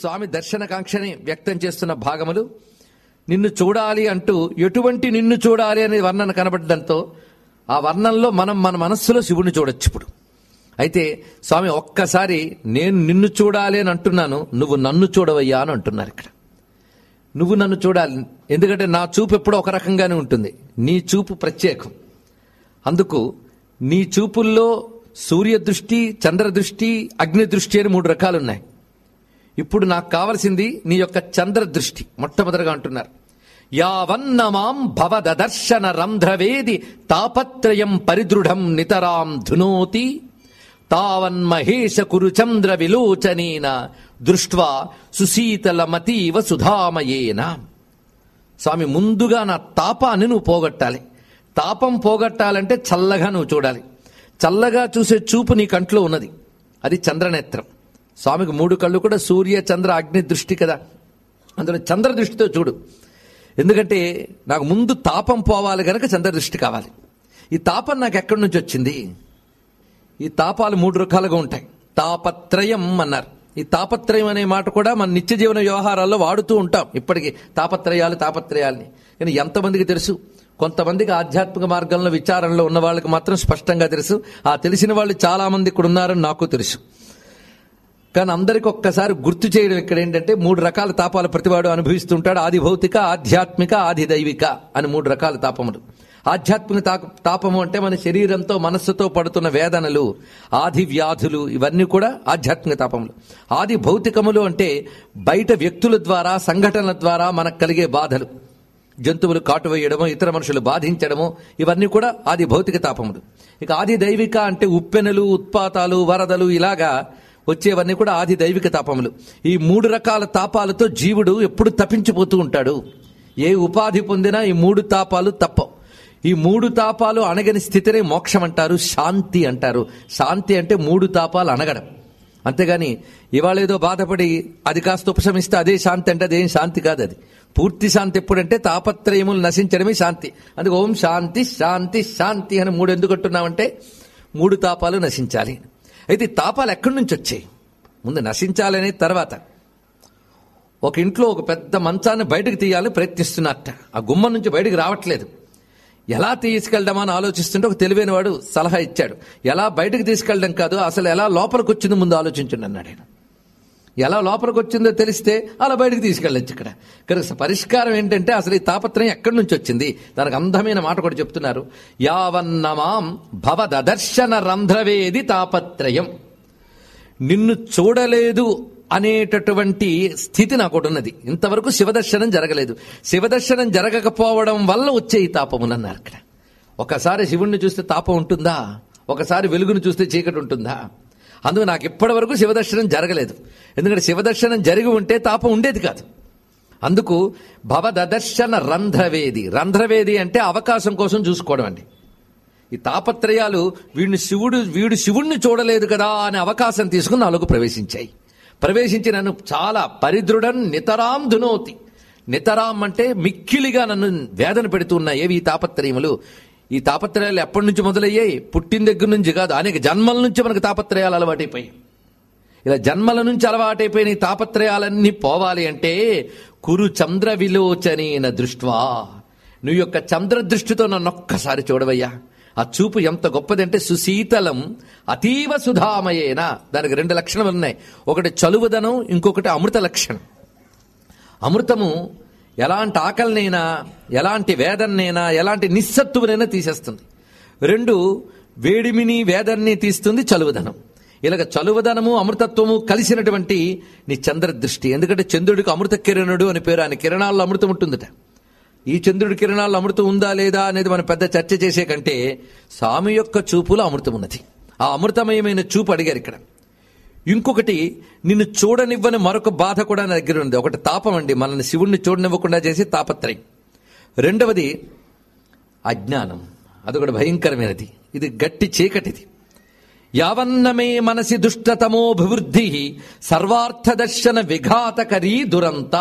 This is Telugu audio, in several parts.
స్వామి దర్శనకాంక్షని వ్యక్తం చేస్తున్న భాగములు నిన్ను చూడాలి అంటూ ఎటువంటి నిన్ను చూడాలి అనే వర్ణన కనబడడంతో ఆ వర్ణంలో మనం మన మనస్సులో శివుడిని చూడొచ్చు ఇప్పుడు అయితే స్వామి ఒక్కసారి నేను నిన్ను చూడాలి అని అంటున్నాను నువ్వు నన్ను చూడవయ్యా అని అంటున్నారు ఇక్కడ నువ్వు నన్ను చూడాలి ఎందుకంటే నా చూపు ఎప్పుడో ఒక రకంగానే ఉంటుంది నీ చూపు ప్రత్యేకం అందుకు నీ చూపుల్లో సూర్య దృష్టి చంద్ర దృష్టి అగ్ని దృష్టి అని మూడు రకాలు ఉన్నాయి ఇప్పుడు నాకు కావలసింది నీ యొక్క చంద్ర దృష్టి మొట్టమొదటిగా అంటున్నారు యావన్నమాం భవదర్శన రంధ్రవేది తాపత్రయం పరిదృఢం నితరాం ధునోతి తావన్మహేశ కురు చంద్ర విలోచనేన దృష్ట్వా సుశీతలమతీవ సుధామయేన స్వామి ముందుగా నా తాపాన్ని నువ్వు పోగొట్టాలి తాపం పోగొట్టాలంటే చల్లగా నువ్వు చూడాలి చల్లగా చూసే చూపు నీ కంట్లో ఉన్నది అది చంద్రనేత్రం స్వామికి మూడు కళ్ళు కూడా సూర్య చంద్ర అగ్ని దృష్టి కదా అందులో చంద్ర దృష్టితో చూడు ఎందుకంటే నాకు ముందు తాపం పోవాలి గనక చంద్ర దృష్టి కావాలి ఈ తాపం నాకు ఎక్కడి నుంచి వచ్చింది ఈ తాపాలు మూడు రకాలుగా ఉంటాయి తాపత్రయం అన్నారు ఈ తాపత్రయం అనే మాట కూడా మన నిత్య జీవన వ్యవహారాల్లో వాడుతూ ఉంటాం ఇప్పటికీ తాపత్రయాలు తాపత్రయాల్ని కానీ ఎంతమందికి తెలుసు కొంతమందికి ఆధ్యాత్మిక మార్గంలో విచారంలో ఉన్న వాళ్ళకి మాత్రం స్పష్టంగా తెలుసు ఆ తెలిసిన వాళ్ళు చాలా మంది ఇక్కడ ఉన్నారని నాకు తెలుసు కానీ అందరికి ఒక్కసారి గుర్తు చేయడం ఇక్కడ ఏంటంటే మూడు రకాల తాపాలు ప్రతివాడు అనుభవిస్తుంటాడు ఆది భౌతిక ఆధ్యాత్మిక ఆది దైవిక అని మూడు రకాల తాపములు ఆధ్యాత్మిక తా- తాపము అంటే మన శరీరంతో మనస్సుతో పడుతున్న వేదనలు ఆది వ్యాధులు ఇవన్నీ కూడా ఆధ్యాత్మిక తాపములు ఆది భౌతికములు అంటే బయట వ్యక్తుల ద్వారా సంఘటనల ద్వారా మనకు కలిగే బాధలు జంతువులు కాటు వేయడము ఇతర మనుషులు బాధించడము ఇవన్నీ కూడా ఆది భౌతిక తాపములు ఇక ఆది దైవిక అంటే ఉప్పెనలు ఉత్పాతాలు వరదలు ఇలాగా వచ్చేవన్నీ కూడా ఆది దైవిక తాపములు ఈ మూడు రకాల తాపాలతో జీవుడు ఎప్పుడు తప్పించిపోతూ ఉంటాడు ఏ ఉపాధి పొందినా ఈ మూడు తాపాలు తప్పవు ఈ మూడు తాపాలు అణగని స్థితినే మోక్షం అంటారు శాంతి అంటారు శాంతి అంటే మూడు తాపాలు అనగడం అంతేగాని ఇవాళ ఏదో బాధపడి అది కాస్త ఉపశమిస్తే అదే శాంతి అంటే అదేం శాంతి కాదు అది పూర్తి శాంతి ఎప్పుడంటే తాపత్రయములు నశించడమే శాంతి అందుకే ఓం శాంతి శాంతి శాంతి అని మూడు ఎందుకు అంటున్నామంటే మూడు తాపాలు నశించాలి అయితే ఈ తాపాలు ఎక్కడి నుంచి వచ్చాయి ముందు నశించాలనే తర్వాత ఒక ఇంట్లో ఒక పెద్ద మంచాన్ని బయటకు తీయాలని ప్రయత్నిస్తున్నట్ట ఆ గుమ్మం నుంచి బయటకు రావట్లేదు ఎలా తీసుకెళ్దామా అని ఆలోచిస్తుంటే ఒక తెలివైన వాడు సలహా ఇచ్చాడు ఎలా బయటకు తీసుకెళ్ళడం కాదు అసలు ఎలా లోపలికి వచ్చిందో ముందు ఆలోచించండి అన్నాడు ఆయన ఎలా లోపలికి వచ్చిందో తెలిస్తే అలా బయటకు తీసుకెళ్ళచ్చు ఇక్కడ ఇక్కడ పరిష్కారం ఏంటంటే అసలు ఈ తాపత్రయం ఎక్కడి నుంచి వచ్చింది దానికి అందమైన మాట కూడా చెప్తున్నారు యావన్నమాం భవదర్శన రంధ్రవేది తాపత్రయం నిన్ను చూడలేదు అనేటటువంటి స్థితి నాకు ఒకటి ఉన్నది ఇంతవరకు శివదర్శనం జరగలేదు శివదర్శనం జరగకపోవడం వల్ల వచ్చే ఈ తాపమునన్నారు అక్కడ ఒకసారి శివుణ్ణి చూస్తే తాపం ఉంటుందా ఒకసారి వెలుగును చూస్తే చీకటి ఉంటుందా అందుకు నాకు ఇప్పటి వరకు శివదర్శనం జరగలేదు ఎందుకంటే శివదర్శనం జరిగి ఉంటే తాపం ఉండేది కాదు అందుకు భవదర్శన రంధ్రవేది రంధ్రవేది అంటే అవకాశం కోసం చూసుకోవడం అండి ఈ తాపత్రయాలు వీడిని శివుడు వీడు శివుణ్ణి చూడలేదు కదా అనే అవకాశం తీసుకుని నాలుగు ప్రవేశించాయి ప్రవేశించి నన్ను చాలా పరిదృఢం నితరాం ధునోతి నితరాం అంటే మిక్కిలిగా నన్ను వేదన పెడుతున్నాయి ఏవి ఈ తాపత్రయములు ఈ తాపత్రయాలు ఎప్పటి నుంచి మొదలయ్యాయి పుట్టిన దగ్గర నుంచి కాదు అనేక జన్మల నుంచి మనకు తాపత్రయాలు అలవాటైపోయాయి ఇలా జన్మల నుంచి అలవాటైపోయిన ఈ తాపత్రయాలన్నీ పోవాలి అంటే కురు చంద్ర విలోచనేన దృష్ట్వా నువ్వు యొక్క చంద్ర దృష్టితో నన్ను ఒక్కసారి చూడవయ్యా ఆ చూపు ఎంత గొప్పదంటే సుశీతలం అతీవ సుధామయేన దానికి రెండు లక్షణాలు ఉన్నాయి ఒకటి చలువదనం ఇంకొకటి అమృత లక్షణం అమృతము ఎలాంటి ఆకలినైనా ఎలాంటి వేదన్నైనా ఎలాంటి నిస్సత్తువునైనా తీసేస్తుంది రెండు వేడిమిని వేదన్ని తీస్తుంది చలువదనం ఇలాగ చలువదనము అమృతత్వము కలిసినటువంటి నీ చంద్ర దృష్టి ఎందుకంటే చంద్రుడికి అమృత కిరణుడు అని పేరు ఆయన కిరణాల్లో అమృతం ఉంటుందట ఈ చంద్రుడి కిరణాల్లో అమృతం ఉందా లేదా అనేది మనం పెద్ద చర్చ చేసే కంటే స్వామి యొక్క చూపులో అమృతం ఉన్నది ఆ అమృతమయమైన చూపు అడిగారు ఇక్కడ ఇంకొకటి నిన్ను చూడనివ్వని మరొక బాధ కూడా నా దగ్గర ఉంది ఒకటి తాపం అండి మనల్ని శివుణ్ణి చూడనివ్వకుండా చేసి తాపత్రయం రెండవది అజ్ఞానం అదొకటి భయంకరమైనది ఇది గట్టి చీకటిది యావన్నమే మనసి దుష్టతమోభివృద్ధి సర్వార్థ దర్శన విఘాతకరీ దురంత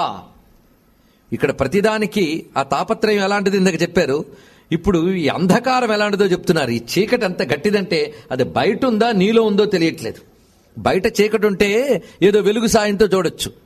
ఇక్కడ ప్రతిదానికి ఆ తాపత్రయం ఎలాంటిది ఇందాక చెప్పారు ఇప్పుడు ఈ అంధకారం ఎలాంటిదో చెప్తున్నారు ఈ చీకటి ఎంత గట్టిదంటే అది బయట ఉందా నీలో ఉందో తెలియట్లేదు బయట చీకటి ఉంటే ఏదో వెలుగు సాయంతో చూడొచ్చు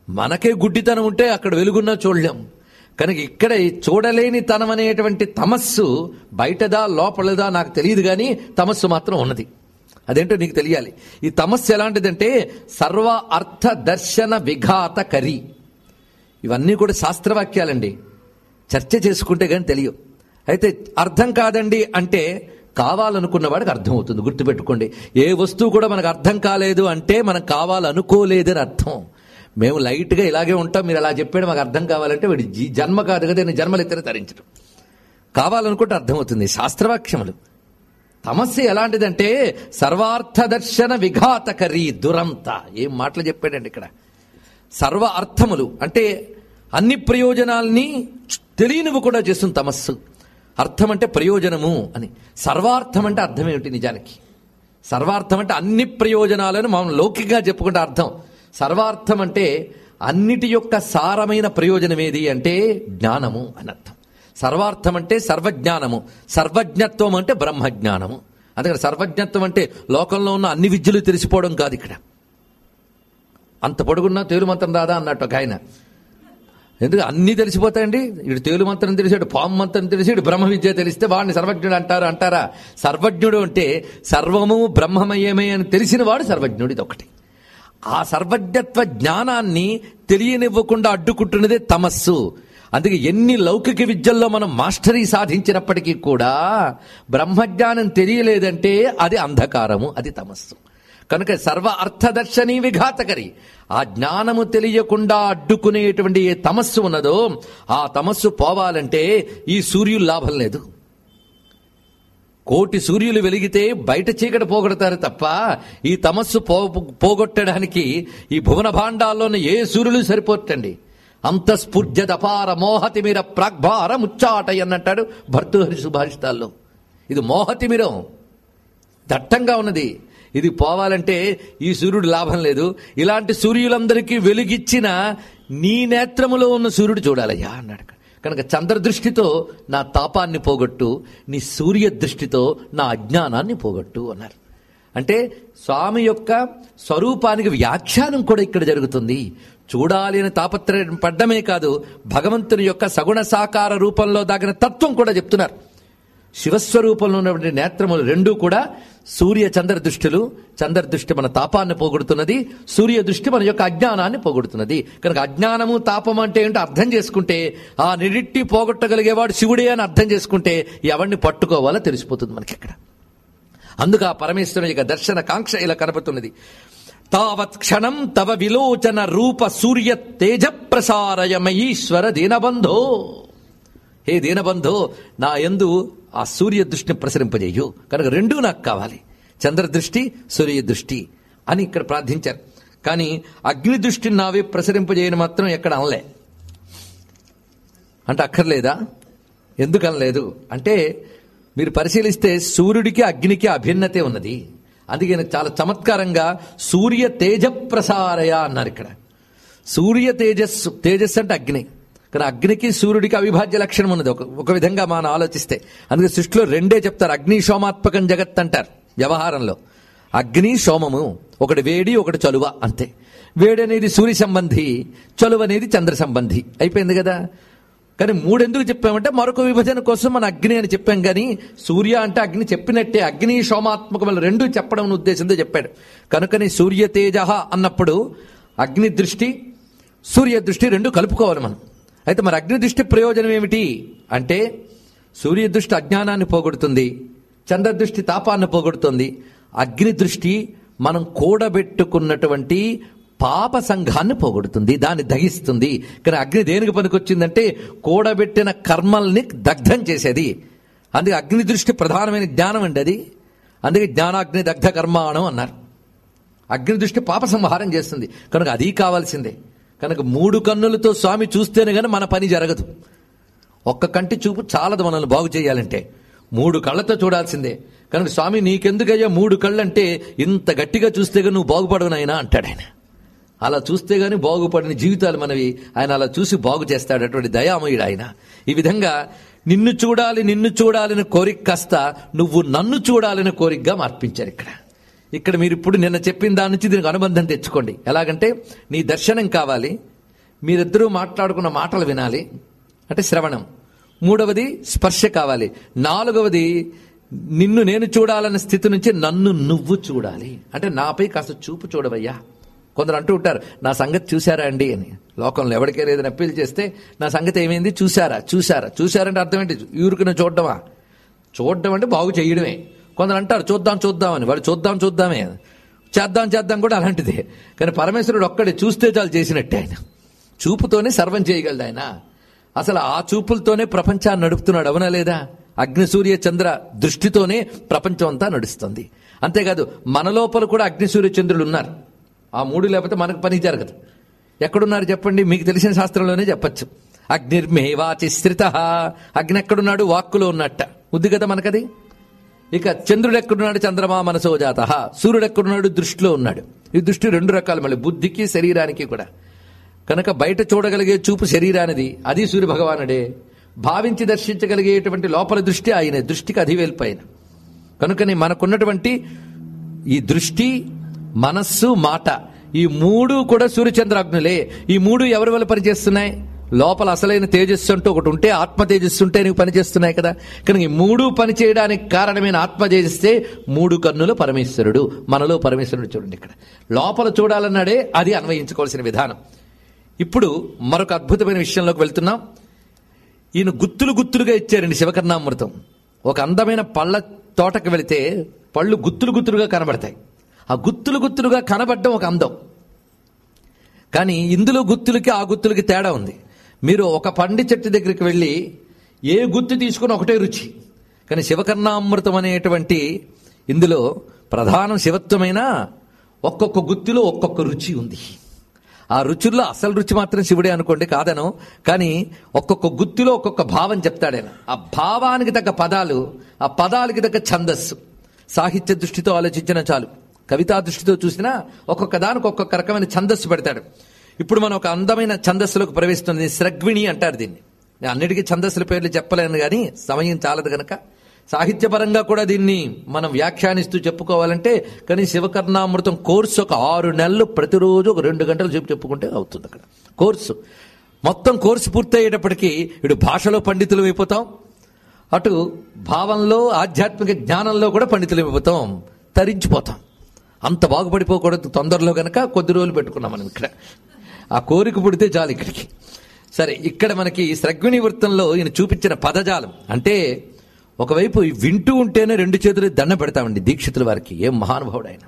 మనకే గుడ్డితనం ఉంటే అక్కడ వెలుగున్నా చూడలేం కనుక ఇక్కడ ఈ చూడలేని తనం అనేటువంటి తమస్సు బయటదా లోపలదా నాకు తెలియదు కానీ తమస్సు మాత్రం ఉన్నది అదేంటో నీకు తెలియాలి ఈ తమస్సు ఎలాంటిదంటే సర్వ అర్థ దర్శన విఘాత కరి ఇవన్నీ కూడా శాస్త్రవాక్యాలండి చర్చ చేసుకుంటే కానీ తెలియవు అయితే అర్థం కాదండి అంటే కావాలనుకున్న వాడికి అర్థం అవుతుంది గుర్తుపెట్టుకోండి ఏ వస్తువు కూడా మనకు అర్థం కాలేదు అంటే మనం కావాలనుకోలేదని అర్థం మేము లైట్గా ఇలాగే ఉంటాం మీరు అలా చెప్పాడు మాకు అర్థం కావాలంటే వాడి జీ- జన్మ కాదు కదా నేను జన్మలు ఎత్తిన తరించడం కావాలనుకుంటే అర్థమవుతుంది శాస్త్రవాక్యములు తమస్య ఎలాంటిదంటే సర్వార్థ దర్శన విఘాతకరి దురంత ఏం మాటలు చెప్పాడండి ఇక్కడ సర్వ అర్థములు అంటే అన్ని ప్రయోజనాల్ని తెలియనివి కూడా చేస్తుంది తమస్సు అర్థం అంటే ప్రయోజనము అని సర్వార్థం అంటే అర్థం ఏమిటి నిజానికి సర్వార్థం అంటే అన్ని ప్రయోజనాలను మనం లౌకికంగా చెప్పుకుంటే అర్థం సర్వార్థం అంటే అన్నిటి యొక్క సారమైన ప్రయోజనం ఏది అంటే జ్ఞానము అని అర్థం సర్వార్థం అంటే సర్వజ్ఞానము సర్వజ్ఞత్వం అంటే బ్రహ్మజ్ఞానము అందుకని సర్వజ్ఞత్వం అంటే లోకంలో ఉన్న అన్ని విద్యలు తెలిసిపోవడం కాదు ఇక్కడ అంత పొడుగున్నా తేలు మంత్రం రాదా అన్నట్టు ఒక ఆయన ఎందుకు అన్నీ తెలిసిపోతాయండి ఇటు తేలు మంత్రం తెలిసాడు పాము మంత్రం తెలిసాడు బ్రహ్మ విద్య తెలిస్తే వాడిని సర్వజ్ఞుడు అంటారు అంటారా సర్వజ్ఞుడు అంటే సర్వము బ్రహ్మమయమే అని తెలిసిన వాడు సర్వజ్ఞుడు ఇది ఒకటి ఆ సర్వజ్ఞత్వ జ్ఞానాన్ని తెలియనివ్వకుండా అడ్డుకుంటున్నదే తమస్సు అందుకే ఎన్ని లౌకిక విద్యల్లో మనం మాస్టరీ సాధించినప్పటికీ కూడా బ్రహ్మజ్ఞానం తెలియలేదంటే అది అంధకారము అది తమస్సు కనుక సర్వ అర్థదర్శని విఘాతకరి ఆ జ్ఞానము తెలియకుండా అడ్డుకునేటువంటి ఏ తమస్సు ఉన్నదో ఆ తమస్సు పోవాలంటే ఈ సూర్యులు లాభం లేదు కోటి సూర్యులు వెలిగితే బయట చీకటి పోగొడతారు తప్ప ఈ తమస్సు పో పోగొట్టడానికి ఈ భువన భాండాల్లోని ఏ సూర్యులు సరిపోతండి అంత స్ఫుర్జదపార మోహతిమిర ప్రాగ్భార ముచ్చాటై అన్నట్టాడు భర్తృహరి సుభాషితాల్లో ఇది మోహతిమిరం దట్టంగా ఉన్నది ఇది పోవాలంటే ఈ సూర్యుడు లాభం లేదు ఇలాంటి సూర్యులందరికీ వెలుగిచ్చిన నీ నేత్రములో ఉన్న సూర్యుడు చూడాలయ్యా అన్నాడు అక్కడ. కనుక చంద్రదృష్టితో నా తాపాన్ని పోగొట్టు నీ సూర్య దృష్టితో నా అజ్ఞానాన్ని పోగొట్టు అన్నారు అంటే స్వామి యొక్క స్వరూపానికి వ్యాఖ్యానం కూడా ఇక్కడ జరుగుతుంది చూడాలి అని తాపత్రయం పడ్డమే కాదు భగవంతుని యొక్క సగుణ సాకార రూపంలో దాగిన తత్వం కూడా చెప్తున్నారు శివస్వరూపంలో ఉన్నటువంటి నేత్రములు రెండూ కూడా సూర్య చంద్ర దృష్టిలు చంద్ర దృష్టి మన తాపాన్ని పోగొడుతున్నది సూర్య దృష్టి మన యొక్క అజ్ఞానాన్ని పోగొడుతున్నది కనుక అజ్ఞానము తాపం అంటే ఏంటో అర్థం చేసుకుంటే ఆ నిడిట్టి పోగొట్టగలిగేవాడు శివుడే అని అర్థం చేసుకుంటే ఎవరిని పట్టుకోవాలో తెలిసిపోతుంది మనకి ఇక్కడ అందుకు ఆ పరమేశ్వరుని యొక్క దర్శన కాంక్ష ఇలా కనపడుతున్నది తావత్ క్షణం తవ విలోచన రూప సూర్య తేజ ప్రసారయమయీశ్వర దీనబంధో హే దీనబంధో నా యందు ఆ సూర్య దృష్టిని ప్రసరింపజేయు కనుక రెండూ నాకు కావాలి చంద్ర దృష్టి సూర్య దృష్టి అని ఇక్కడ ప్రార్థించారు కానీ అగ్ని దృష్టిని నావే ప్రసరింపజేయని మాత్రం ఎక్కడ అనలే అంటే అక్కర్లేదా ఎందుకు అనలేదు అంటే మీరు పరిశీలిస్తే సూర్యుడికి అగ్నికి అభిన్నతే ఉన్నది అందుకే ఈయన చాలా చమత్కారంగా సూర్య తేజ ప్రసారయ అన్నారు ఇక్కడ సూర్య తేజస్సు తేజస్సు అంటే అగ్ని కానీ అగ్నికి సూర్యుడికి అవిభాజ్య లక్షణం ఉన్నది ఒక ఒక విధంగా మనం ఆలోచిస్తే అందుకే సృష్టిలో రెండే చెప్తారు అగ్ని సోమాత్మకం జగత్ అంటారు వ్యవహారంలో అగ్ని సోమము ఒకటి వేడి ఒకటి చలువ అంతే వేడి అనేది సూర్య సంబంధి చలువ అనేది చంద్ర సంబంధి అయిపోయింది కదా కానీ మూడెందుకు చెప్పామంటే మరొక విభజన కోసం మన అగ్ని అని చెప్పాం కానీ సూర్య అంటే అగ్ని చెప్పినట్టే అగ్ని సోమాత్మకములు రెండు చెప్పడం ఉద్దేశంతో చెప్పాడు కనుకని సూర్య తేజ అన్నప్పుడు అగ్ని దృష్టి సూర్య దృష్టి రెండు కలుపుకోవాలి మనం అయితే మరి అగ్ని దృష్టి ప్రయోజనం ఏమిటి అంటే సూర్య దృష్టి అజ్ఞానాన్ని పోగొడుతుంది చంద్ర దృష్టి తాపాన్ని పోగొడుతుంది అగ్ని దృష్టి మనం కూడబెట్టుకున్నటువంటి పాప సంఘాన్ని పోగొడుతుంది దాన్ని దహిస్తుంది కానీ అగ్ని దేనికి పనికొచ్చిందంటే కూడబెట్టిన కర్మల్ని దగ్ధం చేసేది అందుకే అగ్ని దృష్టి ప్రధానమైన జ్ఞానం అండి అది అందుకే జ్ఞానాగ్ని దగ్ధ కర్మాణం అన్నారు అగ్ని దృష్టి పాప సంహారం చేస్తుంది కనుక అది కావాల్సిందే కనుక మూడు కన్నులతో స్వామి చూస్తేనే కానీ మన పని జరగదు ఒక్క కంటి చూపు చాలదు మనల్ని బాగు చేయాలంటే మూడు కళ్ళతో చూడాల్సిందే కనుక స్వామి నీకెందుకయ్యా మూడు కళ్ళంటే ఇంత గట్టిగా చూస్తే కానీ నువ్వు బాగుపడవునైనా అంటాడు ఆయన అలా చూస్తే గాని బాగుపడిన జీవితాలు మనవి ఆయన అలా చూసి బాగు చేస్తాడు అటువంటి దయామయుడు ఆయన ఈ విధంగా నిన్ను చూడాలి నిన్ను చూడాలని కోరిక కాస్త నువ్వు నన్ను చూడాలని కోరికగా మార్పించారు ఇక్కడ ఇక్కడ మీరు ఇప్పుడు నిన్న చెప్పిన దాని నుంచి దీనికి అనుబంధం తెచ్చుకోండి ఎలాగంటే నీ దర్శనం కావాలి మీరిద్దరూ మాట్లాడుకున్న మాటలు వినాలి అంటే శ్రవణం మూడవది స్పర్శ కావాలి నాలుగవది నిన్ను నేను చూడాలనే స్థితి నుంచి నన్ను నువ్వు చూడాలి అంటే నాపై కాస్త చూపు చూడవయ్యా కొందరు అంటూ ఉంటారు నా సంగతి చూశారా అండి అని లోకంలో ఎవరికైనా ఏదైనా అప్పీల్ చేస్తే నా సంగతి ఏమైంది చూశారా చూశారా చూశారంటే అర్థం ఏంటి ఊరికనే చూడడమా చూడడం అంటే బాగు చేయడమే కొందరు అంటారు చూద్దాం చూద్దామని వాడు చూద్దాం చూద్దామే చేద్దాం చేద్దాం కూడా అలాంటిదే కానీ పరమేశ్వరుడు ఒక్కడే చూస్తే చాలు చేసినట్టే ఆయన చూపుతోనే సర్వం చేయగలడు ఆయన అసలు ఆ చూపులతోనే ప్రపంచాన్ని నడుపుతున్నాడు అవునా లేదా అగ్ని సూర్య చంద్ర దృష్టితోనే ప్రపంచం అంతా నడుస్తుంది అంతేకాదు మన లోపల కూడా అగ్ని సూర్య చంద్రులు ఉన్నారు ఆ మూడు లేకపోతే మనకు పని జరగదు ఎక్కడున్నారు చెప్పండి మీకు తెలిసిన శాస్త్రంలోనే చెప్పచ్చు అగ్నిర్మేవాచి స్థిత అగ్ని ఎక్కడున్నాడు వాక్కులో ఉన్నట్ట ఉంది కదా మనకది ఇక చంద్రుడు ఎక్కడున్నాడు చంద్రమా మనసో జాత సూర్యుడు ఎక్కడున్నాడు దృష్టిలో ఉన్నాడు ఈ దృష్టి రెండు రకాలు మళ్ళీ బుద్ధికి శరీరానికి కూడా కనుక బయట చూడగలిగే చూపు శరీరానిది అది సూర్య భగవానుడే భావించి దర్శించగలిగేటువంటి లోపల దృష్టి ఆయన దృష్టికి అధివేల్పు ఆయన కనుకని మనకున్నటువంటి ఈ దృష్టి మనస్సు మాట ఈ మూడు కూడా సూర్యచంద్రాగ్నులే ఈ మూడు ఎవరి వల్ల పనిచేస్తున్నాయి లోపల అసలైన తేజస్సు అంటూ ఒకటి ఉంటే ఆత్మ తేజస్సు ఉంటే నీకు పనిచేస్తున్నాయి కదా కనుక ఈ మూడు పని చేయడానికి కారణమైన ఆత్మ తేజస్సే మూడు కన్నుల పరమేశ్వరుడు మనలో పరమేశ్వరుడు చూడండి ఇక్కడ లోపల చూడాలన్నాడే అది అన్వయించుకోవాల్సిన విధానం ఇప్పుడు మరొక అద్భుతమైన విషయంలోకి వెళ్తున్నాం ఈయన గుత్తులు గుత్తులుగా ఇచ్చారండి శివకర్ణామృతం ఒక అందమైన పళ్ళ తోటకు వెళితే పళ్ళు గుత్తులు గుత్తులుగా కనబడతాయి ఆ గుత్తులు గుత్తులుగా కనబడడం ఒక అందం కానీ ఇందులో గుత్తులకి ఆ గుత్తులకి తేడా ఉంది మీరు ఒక పండి చెట్టు దగ్గరికి వెళ్ళి ఏ గుత్తు తీసుకుని ఒకటే రుచి కానీ శివకర్ణామృతం అనేటువంటి ఇందులో ప్రధానం శివత్వమైన ఒక్కొక్క గుత్తిలో ఒక్కొక్క రుచి ఉంది ఆ రుచుల్లో అసలు రుచి మాత్రం శివుడే అనుకోండి కాదను కానీ ఒక్కొక్క గుత్తిలో ఒక్కొక్క భావం చెప్తాడాయన ఆ భావానికి తగ్గ పదాలు ఆ పదాలకి తగ్గ ఛందస్సు సాహిత్య దృష్టితో ఆలోచించిన చాలు కవితా దృష్టితో చూసినా ఒక్కొక్క దానికి ఒక్కొక్క రకమైన ఛందస్సు పెడతాడు ఇప్పుడు మనం ఒక అందమైన ఛందస్సులోకి ప్రవేశిస్తుంది స్రగ్విణి అంటారు దీన్ని నేను అన్నిటికీ ఛందస్సుల పేర్లు చెప్పలేను కానీ సమయం చాలదు గనక సాహిత్యపరంగా కూడా దీన్ని మనం వ్యాఖ్యానిస్తూ చెప్పుకోవాలంటే కానీ శివకర్ణామృతం కోర్సు ఒక ఆరు నెలలు ప్రతిరోజు ఒక రెండు గంటలు చెప్పు చెప్పుకుంటే అవుతుంది అక్కడ కోర్సు మొత్తం కోర్సు పూర్తయ్యేటప్పటికీ ఇటు భాషలో పండితులు అయిపోతాం అటు భావంలో ఆధ్యాత్మిక జ్ఞానంలో కూడా పండితులు అయిపోతాం తరించిపోతాం అంత బాగుపడిపోకూడదు తొందరలో గనక కొద్ది రోజులు పెట్టుకున్నాం మనం ఇక్కడ ఆ కోరిక పుడితే చాలు ఇక్కడికి సరే ఇక్కడ మనకి స్రగ్విణి వృత్తంలో ఈయన చూపించిన పదజాలం అంటే ఒకవైపు వింటూ ఉంటేనే రెండు చేతులు దండ పెడతామండి దీక్షితుల వారికి ఏం మహానుభావుడు ఆయన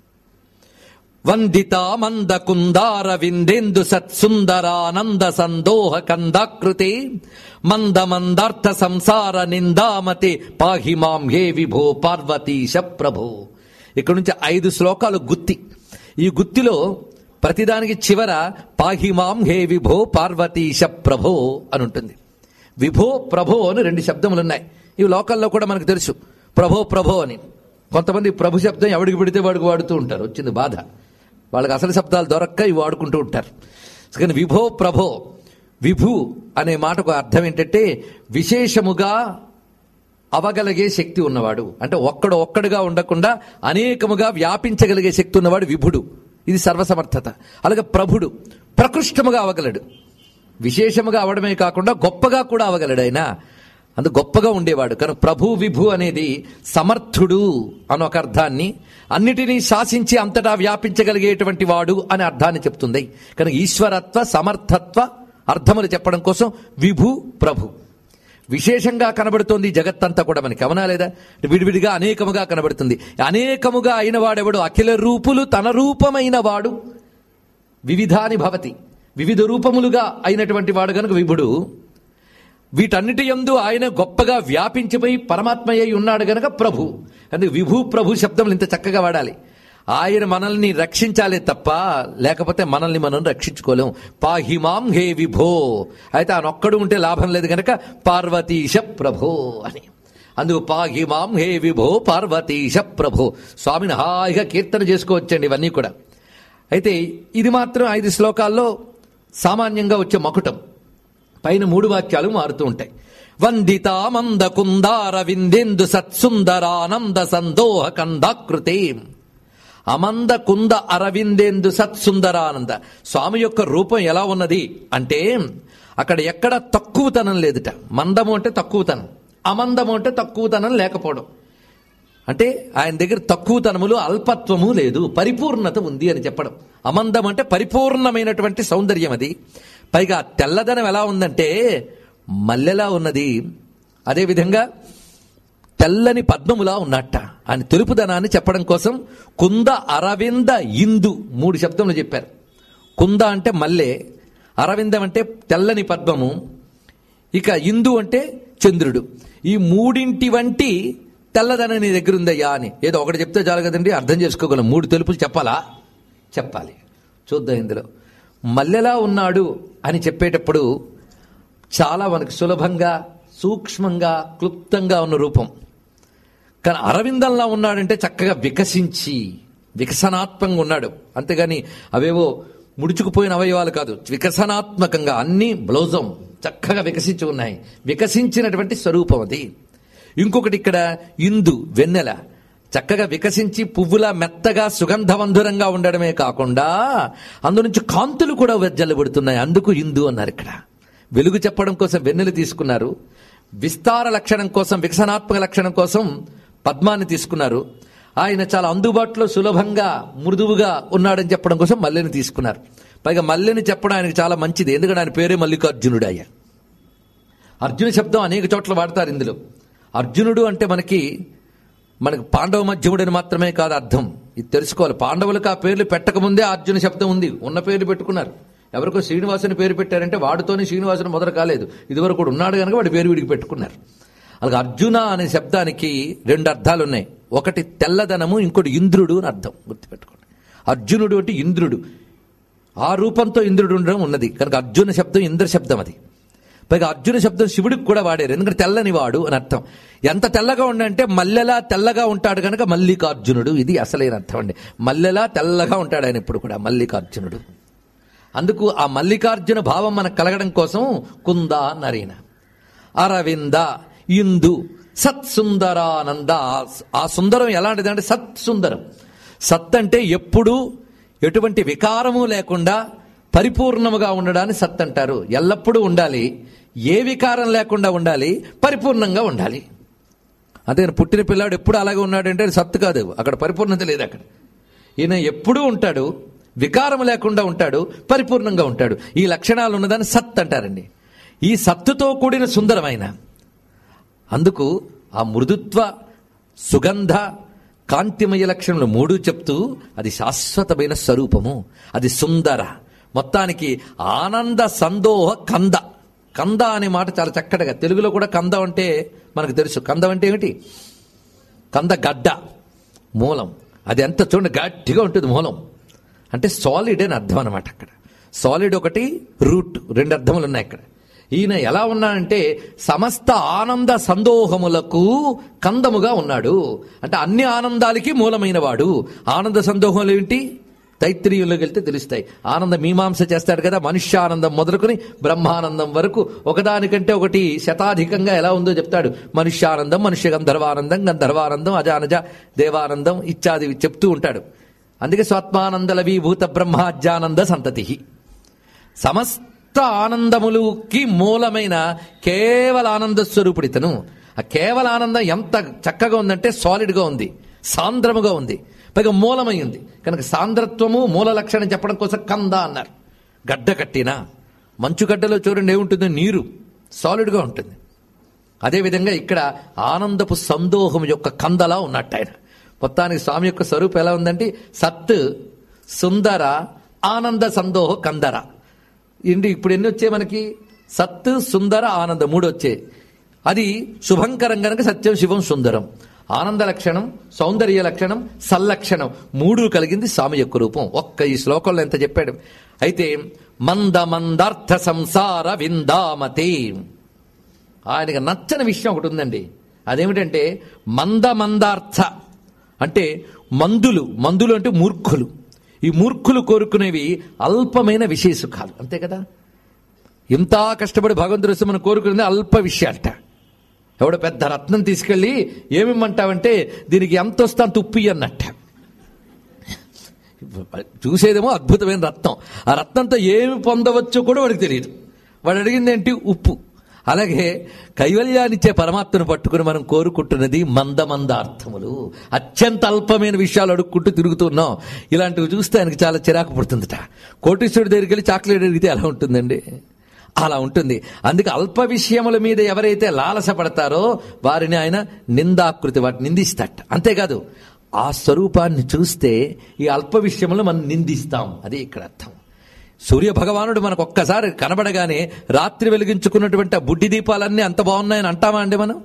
వందిత మంద కుందార విందేందు సత్సుందరానంద సందోహ కందాకృతి మంద మందార్థ సంసార నిందామతి పాహి మాం హే విభో పార్వతీశ ప్రభో ఇక్కడ నుంచి ఐదు శ్లోకాలు గుత్తి ఈ గుత్తిలో ప్రతిదానికి చివర పాహిమాం హే విభో పార్వతీశ ప్రభో అని ఉంటుంది విభో ప్రభో అని రెండు శబ్దములు ఉన్నాయి ఇవి లోకల్లో కూడా మనకు తెలుసు ప్రభో ప్రభో అని కొంతమంది ప్రభు శబ్దం ఎవడికి పెడితే వాడికి వాడుతూ ఉంటారు వచ్చింది బాధ వాళ్ళకి అసలు శబ్దాలు దొరక్క ఇవి వాడుకుంటూ ఉంటారు కానీ విభో ప్రభో విభు అనే మాటకు అర్థం ఏంటంటే విశేషముగా అవగలిగే శక్తి ఉన్నవాడు అంటే ఒక్కడు ఒక్కడుగా ఉండకుండా అనేకముగా వ్యాపించగలిగే శక్తి ఉన్నవాడు విభుడు ఇది సర్వసమర్థత అలాగే ప్రభుడు ప్రకృష్టముగా అవగలడు విశేషముగా అవడమే కాకుండా గొప్పగా కూడా అవగలడు ఆయన అందు గొప్పగా ఉండేవాడు కనుక ప్రభు విభు అనేది సమర్థుడు అని ఒక అర్థాన్ని అన్నిటినీ శాసించి అంతటా వ్యాపించగలిగేటువంటి వాడు అనే అర్థాన్ని చెప్తుంది కనుక ఈశ్వరత్వ సమర్థత్వ అర్థములు చెప్పడం కోసం విభు ప్రభు విశేషంగా కనబడుతోంది ఈ జగత్తంతా కూడా మనకి అవునా లేదా విడివిడిగా అనేకముగా కనబడుతుంది అనేకముగా అయిన వాడెవడు అఖిల రూపులు తన రూపమైన వాడు వివిధాని భవతి వివిధ రూపములుగా అయినటువంటి వాడు గనుక విభుడు వీటన్నిటి యందు ఆయన గొప్పగా వ్యాపించిపోయి పరమాత్మ అయి ఉన్నాడు గనక ప్రభు అందుకే విభు ప్రభు శబ్దములు ఇంత చక్కగా వాడాలి ఆయన మనల్ని రక్షించాలే తప్ప లేకపోతే మనల్ని మనం రక్షించుకోలేం పాహిమాం హే విభో అయితే ఆయన ఒక్కడు ఉంటే లాభం లేదు గనక పార్వతీశ ప్రభో అని అందుకు పాహిమాం హే విభో పార్వతీశ ప్రభో స్వామిని హాయిగా కీర్తన చేసుకోవచ్చండి ఇవన్నీ కూడా అయితే ఇది మాత్రం ఐదు శ్లోకాల్లో సామాన్యంగా వచ్చే మకుటం పైన మూడు వాక్యాలు మారుతూ ఉంటాయి వందిత మంద కుందార విందెందు సత్సుందరానంద సందోహ కందాకృతే అమంద కుంద అరవిందేందు సత్సుందరానంద స్వామి యొక్క రూపం ఎలా ఉన్నది అంటే అక్కడ ఎక్కడ తక్కువతనం లేదుట మందము అంటే తక్కువతనం అమందము అంటే తక్కువతనం లేకపోవడం అంటే ఆయన దగ్గర తక్కువతనములు అల్పత్వము లేదు పరిపూర్ణత ఉంది అని చెప్పడం అమందం అంటే పరిపూర్ణమైనటువంటి సౌందర్యం అది పైగా తెల్లదనం ఎలా ఉందంటే మల్లెలా ఉన్నది అదేవిధంగా తెల్లని పద్మములా ఉన్నట్ట ఆయన తెలుపుదనాన్ని చెప్పడం కోసం కుంద అరవింద ఇందు మూడు శబ్దములు చెప్పారు కుంద అంటే మల్లె అరవిందం అంటే తెల్లని పద్మము ఇక ఇందు అంటే చంద్రుడు ఈ మూడింటి వంటి తెల్లదనం నీ దగ్గర ఉందయ్యా అని ఏదో ఒకటి చెప్తే చాలు కదండి అర్థం చేసుకోగలం మూడు తెలుపులు చెప్పాలా చెప్పాలి చూద్దాం ఇందులో మల్లెలా ఉన్నాడు అని చెప్పేటప్పుడు చాలా మనకు సులభంగా సూక్ష్మంగా క్లుప్తంగా ఉన్న రూపం కానీ అరవిందంలా ఉన్నాడంటే చక్కగా వికసించి వికసనాత్మకంగా ఉన్నాడు అంతేగాని అవేవో ముడుచుకుపోయిన అవయవాలు కాదు వికసనాత్మకంగా అన్ని బ్లౌజం చక్కగా వికసించి ఉన్నాయి వికసించినటువంటి స్వరూపం అది ఇంకొకటి ఇక్కడ ఇందు వెన్నెల చక్కగా వికసించి పువ్వులా మెత్తగా సుగంధవంధురంగా ఉండడమే కాకుండా అందు నుంచి కాంతులు కూడా వెజ్జల్లబడుతున్నాయి అందుకు ఇందు అన్నారు ఇక్కడ వెలుగు చెప్పడం కోసం వెన్నెలు తీసుకున్నారు విస్తార లక్షణం కోసం వికసనాత్మక లక్షణం కోసం పద్మాన్ని తీసుకున్నారు ఆయన చాలా అందుబాటులో సులభంగా మృదువుగా ఉన్నాడని చెప్పడం కోసం మల్లెని తీసుకున్నారు పైగా మల్లెని చెప్పడం ఆయనకు చాలా మంచిది ఎందుకంటే ఆయన పేరే మల్లికార్జునుడు అయ్యా అర్జున శబ్దం అనేక చోట్ల వాడతారు ఇందులో అర్జునుడు అంటే మనకి మనకు పాండవ మధ్యముడని మాత్రమే కాదు అర్థం ఇది తెలుసుకోవాలి పాండవులకు ఆ పేర్లు పెట్టకముందే అర్జున శబ్దం ఉంది ఉన్న పేర్లు పెట్టుకున్నారు ఎవరికో శ్రీనివాసుని పేరు పెట్టారంటే వాడితోనే శ్రీనివాసుని మొదలు కాలేదు ఇదివరకు కూడా ఉన్నాడు కనుక వాడి పేరు వీడికి పెట్టుకున్నారు అలాగే అర్జున అనే శబ్దానికి రెండు అర్థాలు ఉన్నాయి ఒకటి తెల్లదనము ఇంకోటి ఇంద్రుడు అని అర్థం గుర్తుపెట్టుకోండి అర్జునుడు అంటే ఇంద్రుడు ఆ రూపంతో ఇంద్రుడు ఉండడం ఉన్నది కనుక అర్జున శబ్దం ఇంద్ర శబ్దం అది పైగా అర్జున శబ్దం శివుడికి కూడా వాడారు ఎందుకంటే తెల్లని వాడు అని అర్థం ఎంత తెల్లగా ఉండంటే మల్లెలా తెల్లగా ఉంటాడు కనుక మల్లికార్జునుడు ఇది అసలైన అర్థం అండి మల్లెలా తెల్లగా ఉంటాడు ఆయన ఇప్పుడు కూడా మల్లికార్జునుడు అందుకు ఆ మల్లికార్జున భావం మనకు కలగడం కోసం కుంద నరీన అరవింద ఇందు సత్సుందరానంద ఆ సుందరం ఎలాంటిదంటే సత్సుందరం సత్ అంటే ఎప్పుడూ ఎటువంటి వికారము లేకుండా పరిపూర్ణముగా ఉండడాన్ని సత్ అంటారు ఎల్లప్పుడూ ఉండాలి ఏ వికారం లేకుండా ఉండాలి పరిపూర్ణంగా ఉండాలి అదే పుట్టిన పిల్లాడు ఎప్పుడు అలాగే ఉన్నాడంటే అది సత్తు కాదు అక్కడ పరిపూర్ణత లేదు అక్కడ ఈయన ఎప్పుడూ ఉంటాడు వికారం లేకుండా ఉంటాడు పరిపూర్ణంగా ఉంటాడు ఈ లక్షణాలు ఉన్నదాన్ని సత్ అంటారండి ఈ సత్తుతో కూడిన సుందరమైన అందుకు ఆ మృదుత్వ సుగంధ కాంతిమయ లక్షణములు మూడు చెప్తూ అది శాశ్వతమైన స్వరూపము అది సుందర మొత్తానికి ఆనంద సందోహ కంద కంద అనే మాట చాలా చక్కటిగా తెలుగులో కూడా కంద అంటే మనకు తెలుసు కందం అంటే ఏమిటి కంద గడ్డ మూలం అది ఎంత చూడండి గట్టిగా ఉంటుంది మూలం అంటే సాలిడ్ అని అర్థం అనమాట అక్కడ సాలిడ్ ఒకటి రూట్ రెండు అర్థములు ఉన్నాయి ఇక్కడ ఈయన ఎలా ఉన్నాడంటే సమస్త ఆనంద సందోహములకు కందముగా ఉన్నాడు అంటే అన్ని ఆనందాలకి మూలమైన వాడు ఆనంద సందోహములు ఏంటి తైత్రీయుల్లోకి వెళ్తే తెలుస్తాయి ఆనంద మీమాంస చేస్తాడు కదా మనుష్యానందం మొదలుకొని బ్రహ్మానందం వరకు ఒకదానికంటే ఒకటి శతాధికంగా ఎలా ఉందో చెప్తాడు మనుష్యానందం మనుష్య గంధర్వానందం గంధర్వానందం అజానజ దేవానందం ఇత్యాది చెప్తూ ఉంటాడు అందుకే స్వాత్మానంద లవీభూత బ్రహ్మాజ్యానంద సంతతి సమస్త ఆనందములకి మూలమైన కేవల ఆనంద స్వరూపుడు ఇతను ఆ కేవల ఆనందం ఎంత చక్కగా ఉందంటే సాలిడ్గా ఉంది సాంద్రముగా ఉంది పైగా మూలమై ఉంది కనుక సాంద్రత్వము మూల లక్షణం చెప్పడం కోసం కంద అన్నారు గడ్డ కట్టిన మంచుగడ్డలో చూడండి ఏముంటుంది నీరు సాలిడ్గా ఉంటుంది అదేవిధంగా ఇక్కడ ఆనందపు సందోహం యొక్క కందలా ఉన్నట్టు ఆయన మొత్తానికి స్వామి యొక్క స్వరూపం ఎలా ఉందంటే సత్ సుందర ఆనంద సందోహ కందర ఏంటి ఇప్పుడు ఎన్ని వచ్చాయి మనకి సత్ సుందర ఆనంద మూడు వచ్చాయి అది శుభంకరం కనుక సత్యం శివం సుందరం ఆనంద లక్షణం సౌందర్య లక్షణం సల్లక్షణం మూడు కలిగింది స్వామి యొక్క రూపం ఒక్క ఈ శ్లోకంలో ఎంత చెప్పాడు అయితే మంద మందార్థ సంసార విందామతే ఆయనకి నచ్చని విషయం ఒకటి ఉందండి అదేమిటంటే మంద మందార్థ అంటే మందులు మందులు అంటే మూర్ఖులు ఈ మూర్ఖులు కోరుకునేవి అల్పమైన విషయ సుఖాలు అంతే కదా ఇంత కష్టపడి భగవంతుడు వస్తే మనం కోరుకునేది అల్ప విషయాలట ఎవడో పెద్ద రత్నం తీసుకెళ్ళి ఏమిమ్మంటావంటే దీనికి ఎంత వస్తే అంత ఉప్పి అన్నట్ట చూసేదేమో అద్భుతమైన రత్నం ఆ రత్నంతో ఏమి పొందవచ్చో కూడా వాడికి తెలియదు వాడు అడిగింది ఏంటి ఉప్పు అలాగే కైవల్యాన్నిచ్చే పరమాత్మను పట్టుకుని మనం కోరుకుంటున్నది మంద మంద అర్థములు అత్యంత అల్పమైన విషయాలు అడుక్కుంటూ తిరుగుతున్నాం ఇలాంటివి చూస్తే ఆయనకి చాలా చిరాకు పుడుతుందట కోటీశ్వరుడి దగ్గరికి వెళ్ళి చాక్లెట్ అడిగితే ఎలా ఉంటుందండి అలా ఉంటుంది అందుకే అల్ప విషయముల మీద ఎవరైతే లాలస పడతారో వారిని ఆయన నిందాకృతి వాటిని నిందిస్తాట అంతేకాదు ఆ స్వరూపాన్ని చూస్తే ఈ అల్ప విషయములు మనం నిందిస్తాం అది ఇక్కడ అర్థం సూర్య భగవానుడు మనకు ఒక్కసారి కనబడగానే రాత్రి వెలిగించుకున్నటువంటి ఆ బుడ్డి దీపాలన్నీ అంత బాగున్నాయని అంటామా అండి మనం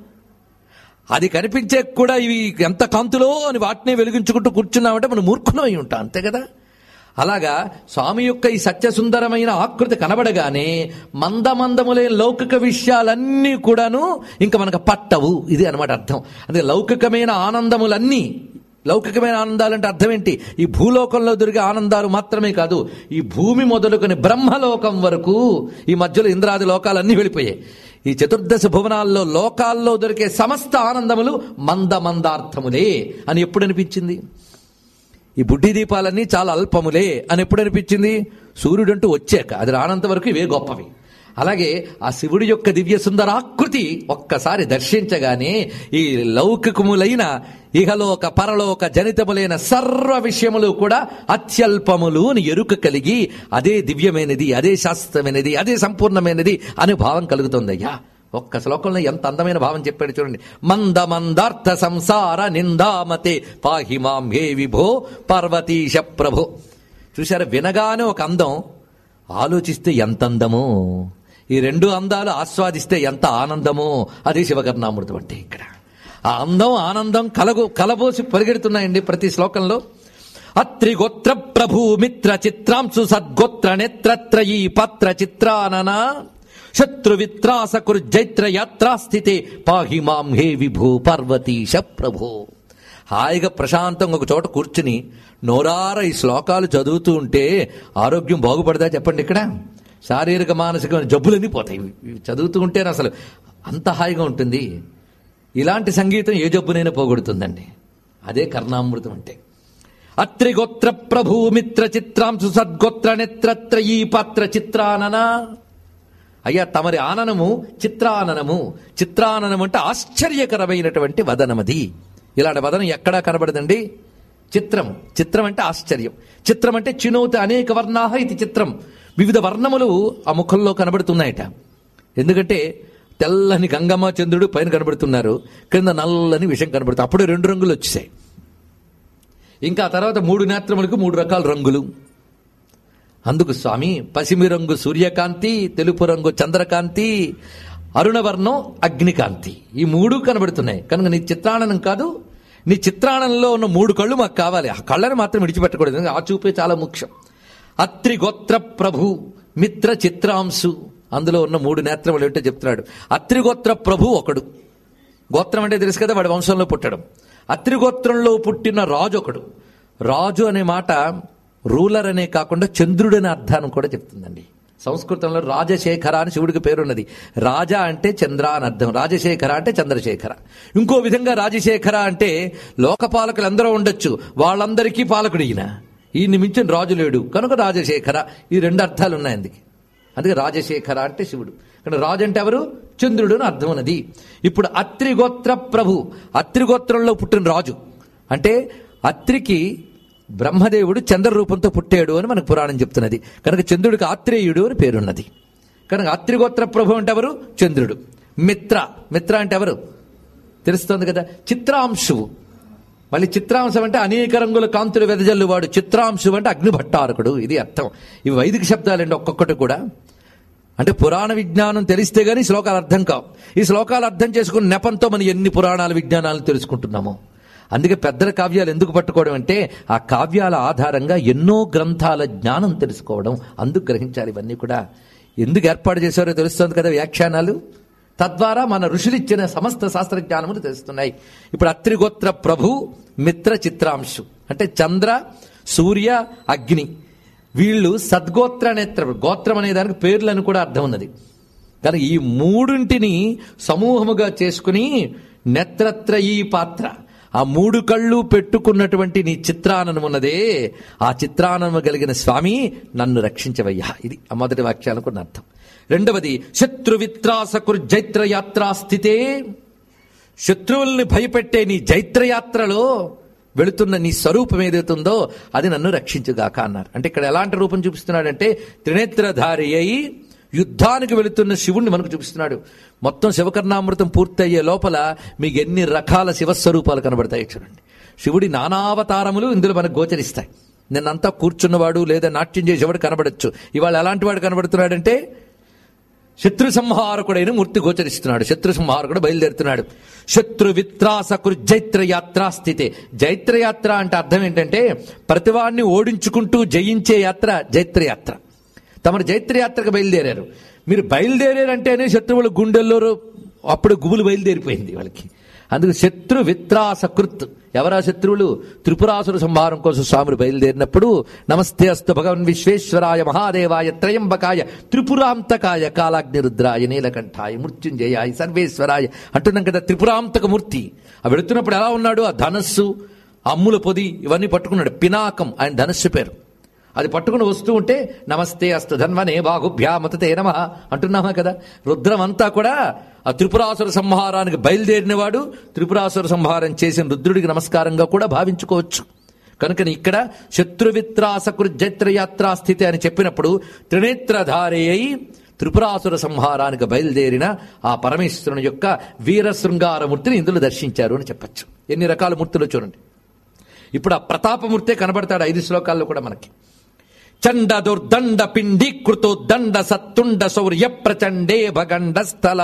అది కనిపించే కూడా ఇవి ఎంత కాంతులో అని వాటిని వెలిగించుకుంటూ కూర్చున్నామంటే మనం మూర్ఖులం అయి ఉంటాం అంతే కదా అలాగా స్వామి యొక్క ఈ సత్యసుందరమైన ఆకృతి కనబడగానే మందమందములైన లౌకిక విషయాలన్నీ కూడాను ఇంకా మనకు పట్టవు ఇది అనమాట అర్థం అందుకే లౌకికమైన ఆనందములన్నీ లౌకికమైన ఆనందాలంటే అర్థం ఏంటి ఈ భూలోకంలో దొరికే ఆనందాలు మాత్రమే కాదు ఈ భూమి మొదలుకొని బ్రహ్మలోకం వరకు ఈ మధ్యలో ఇంద్రాది లోకాలన్నీ వెళ్ళిపోయాయి ఈ చతుర్దశ భువనాల్లో లోకాల్లో దొరికే సమస్త ఆనందములు మంద మందార్థములే అని ఎప్పుడు అనిపించింది ఈ బుడ్డి దీపాలన్నీ చాలా అల్పములే అని ఎప్పుడు అనిపించింది సూర్యుడంటూ వచ్చాక అది రానంత వరకు ఇవే గొప్పవి అలాగే ఆ శివుడి యొక్క దివ్య సుందరాకృతి ఒక్కసారి దర్శించగానే ఈ లౌకికములైన ఇహలోక పరలోక జనితములైన సర్వ విషయములు కూడా అత్యల్పములు అని ఎరుక కలిగి అదే దివ్యమైనది అదే శాస్త్రమైనది అదే సంపూర్ణమైనది అనే భావం కలుగుతుందయ్యా ఒక్క శ్లోకంలో ఎంత అందమైన భావం చెప్పాడు చూడండి మంద మందార్థ సంసార నిందామతే పాహి మాం హే విభో పార్వతీశ ప్రభో చూశారా వినగానే ఒక అందం ఆలోచిస్తే ఎంత అందమో ఈ రెండు అందాలు ఆస్వాదిస్తే ఎంత ఆనందమో అదే శివకర్ణామృతం అంటే ఇక్కడ ఆ అందం ఆనందం కలగు కలబోసి పరిగెడుతున్నాయండి ప్రతి శ్లోకంలో అత్రిగోత్ర ప్రభూ మిత్ర చిత్రాంశు సద్గోత్ర నేత్రత్రయీ పత్ర చిత్రానన శత్రు విత్రాస కుర్జైత్ర యాత్రా స్థితే పాహి మాం హే విభూ పార్వతీశ ప్రభో హాయిగా ప్రశాంతంగా ఒక చోట కూర్చుని నోరార ఈ శ్లోకాలు చదువుతూ ఉంటే ఆరోగ్యం బాగుపడదా చెప్పండి ఇక్కడ శారీరక మానసికమైన జబ్బులన్నీ పోతాయి ఇవి- ఇవి చదువుతూ ఉంటేనే అసలు అంత హాయిగా ఉంటుంది ఇలాంటి సంగీతం ఏ జబ్బునైనా పోగొడుతుందండి అదే కర్ణామృతం అంటే అత్రిగోత్ర ప్రభూ మిత్ర చిత్రాంశు సద్గోత్ర నేత్రత్రయీ పాత్ర చిత్రానన అయ్యా తమరి ఆననము చిత్రాననము చిత్రాననం అంటే ఆశ్చర్యకరమైనటువంటి వదనమది ఇలాంటి వదనం ఎక్కడా కనబడదండి చిత్రం చిత్రం అంటే ఆశ్చర్యం చిత్రం అంటే చినోతి అనేక వర్ణాహ ఇది చిత్రం వివిధ వర్ణములు ఆ ముఖంలో కనబడుతున్నాయట ఎందుకంటే తెల్లని గంగమ్మ చంద్రుడు పైన కనబడుతున్నారు క్రింద నల్లని విషయం కనబడుతుంది అప్పుడే రెండు రంగులు వచ్చేసాయి ఇంకా ఆ తర్వాత మూడు నేత్రములకు మూడు రకాల రంగులు అందుకు స్వామి పసిమి రంగు సూర్యకాంతి తెలుపు రంగు చంద్రకాంతి అరుణవర్ణం అగ్నికాంతి ఈ మూడు కనబడుతున్నాయి కనుక నీ చిత్రాణనం కాదు నీ చిత్రాణంలో ఉన్న మూడు కళ్ళు మాకు కావాలి ఆ కళ్ళని మాత్రం విడిచిపెట్టకూడదు ఎందుకంటే ఆ చూపే చాలా ముఖ్యం అత్రి గోత్ర ప్రభు మిత్ర చిత్రాంశు అందులో ఉన్న మూడు నేత్రములు ఏంటో చెప్తున్నాడు అత్రిగోత్ర ప్రభు ఒకడు గోత్రం అంటే తెలుసు కదా వాడి వంశంలో పుట్టడం అత్రిగోత్రంలో పుట్టిన రాజు ఒకడు రాజు అనే మాట రూలర్ అనే కాకుండా చంద్రుడు అనే అర్థాన్ని కూడా చెప్తుందండి సంస్కృతంలో రాజశేఖర అని శివుడికి పేరున్నది రాజా అంటే చంద్ర అని అర్థం రాజశేఖర అంటే చంద్రశేఖర ఇంకో విధంగా రాజశేఖర అంటే లోకపాలకులు అందరూ ఉండొచ్చు వాళ్ళందరికీ పాలకుడు ఈయన ఈయన్ని మించిన రాజు లేడు కనుక రాజశేఖర ఈ రెండు అర్థాలు ఉన్నాయి అందుకే అందుకే రాజశేఖర అంటే శివుడు కానీ రాజు అంటే ఎవరు చంద్రుడు అని అర్థం ఉన్నది ఇప్పుడు అత్రిగోత్ర ప్రభు అత్రిగోత్రంలో పుట్టిన రాజు అంటే అత్రికి బ్రహ్మదేవుడు చంద్ర రూపంతో పుట్టాడు అని మనకు పురాణం చెప్తున్నది కనుక చంద్రుడికి ఆత్రేయుడు అని పేరున్నది కనుక అత్రిగోత్ర ప్రభు అంటే ఎవరు చంద్రుడు మిత్ర మిత్ర అంటే ఎవరు తెలుస్తోంది కదా చిత్రాంశువు మళ్ళీ చిత్రాంశం అంటే అనేక రంగుల కాంతులు వెదజల్లువాడు చిత్రాంశం అంటే అగ్నిభట్టారకుడు ఇది అర్థం ఇవి వైదిక శబ్దాలండి ఒక్కొక్కటి కూడా అంటే పురాణ విజ్ఞానం తెలిస్తే గానీ శ్లోకాలు అర్థం కావు ఈ శ్లోకాలు అర్థం చేసుకున్న నెపంతో మనం ఎన్ని పురాణాల విజ్ఞానాలు తెలుసుకుంటున్నామో అందుకే పెద్దల కావ్యాలు ఎందుకు పట్టుకోవడం అంటే ఆ కావ్యాల ఆధారంగా ఎన్నో గ్రంథాల జ్ఞానం తెలుసుకోవడం అందుకు గ్రహించాలి ఇవన్నీ కూడా ఎందుకు ఏర్పాటు చేశారో తెలుస్తుంది కదా వ్యాఖ్యానాలు తద్వారా మన ఋషులిచ్చిన సమస్త శాస్త్రజ్ఞానములు తెలుస్తున్నాయి ఇప్పుడు అత్రిగోత్ర ప్రభు మిత్ర చిత్రాంశు అంటే చంద్ర సూర్య అగ్ని వీళ్ళు సద్గోత్ర నేత్ర గోత్రం అనే దానికి పేర్లను కూడా అర్థం ఉన్నది కానీ ఈ మూడింటిని సమూహముగా చేసుకుని నేత్రత్రయీ పాత్ర ఆ మూడు కళ్ళు పెట్టుకున్నటువంటి నీ చిత్రాననం ఉన్నదే ఆ చిత్రానము కలిగిన స్వామి నన్ను రక్షించవయ్యా ఇది ఆ మొదటి వాక్యాలకు అర్థం రెండవది శత్రువిత్రాసకుర్ జైత్ర యాత్రా స్థితే శత్రువుల్ని భయపెట్టే నీ జైత్రయాత్రలో వెళుతున్న నీ స్వరూపం ఏదైతుందో అది నన్ను రక్షించుగాక అన్నారు అంటే ఇక్కడ ఎలాంటి రూపం చూపిస్తున్నాడంటే త్రినేత్రధారి అయి యుద్ధానికి వెళుతున్న శివుణ్ణి మనకు చూపిస్తున్నాడు మొత్తం శివకర్ణామృతం పూర్తయ్యే లోపల మీకు ఎన్ని రకాల శివస్వరూపాలు కనబడతాయి చూడండి శివుడి నానావతారములు ఇందులో మనకు గోచరిస్తాయి నిన్నంతా కూర్చున్నవాడు లేదా నాట్యం చేసేవాడు కనబడచ్చు ఇవాళ ఎలాంటి వాడు కనబడుతున్నాడంటే శత్రు సంహారకుడైన మూర్తి గోచరిస్తున్నాడు శత్రు సంహారకుడు బయలుదేరుతున్నాడు శత్రు విత్రాసకురు జైత్ర యాత్రా స్థితి జైత్ర యాత్ర అంటే అర్థం ఏంటంటే ప్రతివాడిని ఓడించుకుంటూ జయించే యాత్ర జైత్ర యాత్ర తమరు జైత్ర యాత్రకు బయలుదేరారు మీరు బయలుదేరారంటేనే శత్రువుల గుండెల్లో అప్పుడు గుబులు బయలుదేరిపోయింది వాళ్ళకి అందుకు శత్రు విత్రాసకృత్ ఎవరా శత్రువులు త్రిపురాసుర సంహారం కోసం స్వాములు బయలుదేరినప్పుడు నమస్తే అస్తు భగవన్ విశ్వేశ్వరాయ మహాదేవాయ త్రయంబకాయ త్రిపురాంతకాయ కాలాగ్ని రుద్రాయ నీలకంఠాయ మృత్యుంజయాయ సర్వేశ్వరాయ అంటున్నాం కదా త్రిపురాంతక మూర్తి ఆ వెళుతున్నప్పుడు ఎలా ఉన్నాడు ఆ ధనస్సు ఆ అమ్ముల పొది ఇవన్నీ పట్టుకున్నాడు పినాకం ఆయన ధనస్సు పేరు అది పట్టుకుని వస్తూ ఉంటే నమస్తే అస్తు ధన్వనే బాహుభ్యామతే నమ అంటున్నామా కదా రుద్రం అంతా కూడా ఆ త్రిపురాసుర సంహారానికి బయలుదేరినవాడు త్రిపురాసుర సంహారం చేసిన రుద్రుడికి నమస్కారంగా కూడా భావించుకోవచ్చు కనుక ఇక్కడ శత్రువిత్రాసకృ జైత్రయాత్రా స్థితి అని చెప్పినప్పుడు త్రినేత్రధారి అయి త్రిపురాసుర సంహారానికి బయలుదేరిన ఆ పరమేశ్వరుని యొక్క వీర శృంగారమూర్తిని ఇందులో దర్శించారు అని చెప్పచ్చు ఎన్ని రకాల మూర్తులు చూడండి ఇప్పుడు ఆ ప్రతాపమూర్తే కనబడతాడు ఐదు శ్లోకాల్లో కూడా మనకి చండ దుర్దండ పిండీకృతో దండ సత్తుండ శౌర్య ప్రచండే భగండ స్థల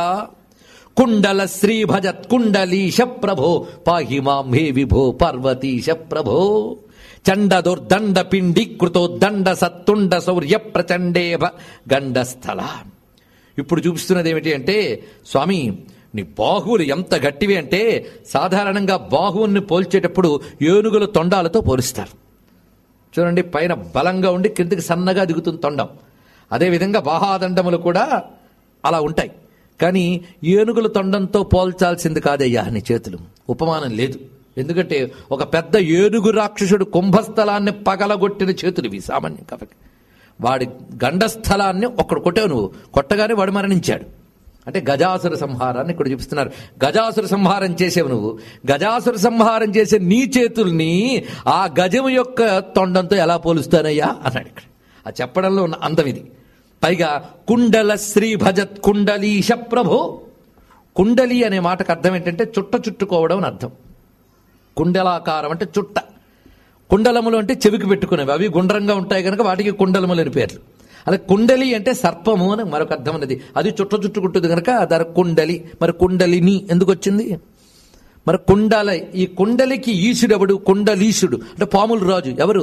కుండల శ్రీ భజత్ కుండలీశ ప్రభో పాహి మాం హే విభో పార్వతీశ ప్రభో చండ దుర్దండ పిండీకృతో దండ సత్తుండ శౌర్య ప్రచండే గండస్థల ఇప్పుడు చూపిస్తున్నది ఏమిటి అంటే స్వామి నీ బాహువులు ఎంత గట్టివి అంటే సాధారణంగా బాహువుని పోల్చేటప్పుడు ఏనుగుల తొండాలతో పోలుస్తారు చూడండి పైన బలంగా ఉండి కిందకి సన్నగా దిగుతుంది తొండం అదేవిధంగా బాహాదండములు కూడా అలా ఉంటాయి కానీ ఏనుగుల తొండంతో పోల్చాల్సింది కాదయ్యా నీ చేతులు ఉపమానం లేదు ఎందుకంటే ఒక పెద్ద ఏనుగు రాక్షసుడు కుంభస్థలాన్ని పగలగొట్టిన చేతులు ఇవి సామాన్యం కాబట్టి వాడి గండస్థలాన్ని ఒక్కడు కొట్టావు నువ్వు కొట్టగానే వాడు మరణించాడు అంటే గజాసుర సంహారాన్ని ఇక్కడ చూపిస్తున్నారు గజాసుర సంహారం చేసేవు నువ్వు గజాసుర సంహారం చేసే నీ చేతుల్ని ఆ గజము యొక్క తొండంతో ఎలా పోలుస్తానయ్యా అన్నాడు ఇక్కడ ఆ చెప్పడంలో ఉన్న అందం ఇది పైగా కుండల శ్రీ భజత్ కుండలీశ ప్రభో కుండలి అనే మాటకు అర్థం ఏంటంటే చుట్ట చుట్టుకోవడం అని అర్థం కుండలాకారం అంటే చుట్ట కుండలములు అంటే చెవికి పెట్టుకునేవి అవి గుండ్రంగా ఉంటాయి కనుక వాటికి కుండలములు అని పేర్లు అలా కుండలి అంటే సర్పము అని మరొక అర్థం ఉన్నది అది చుట్ట చుట్టుకుంటుంది కనుక దాని కుండలి మరి కుండలిని ఎందుకు వచ్చింది మరి కుండల ఈ కుండలికి ఈశుడెవడు కుండలీశుడు అంటే పాములు రాజు ఎవరు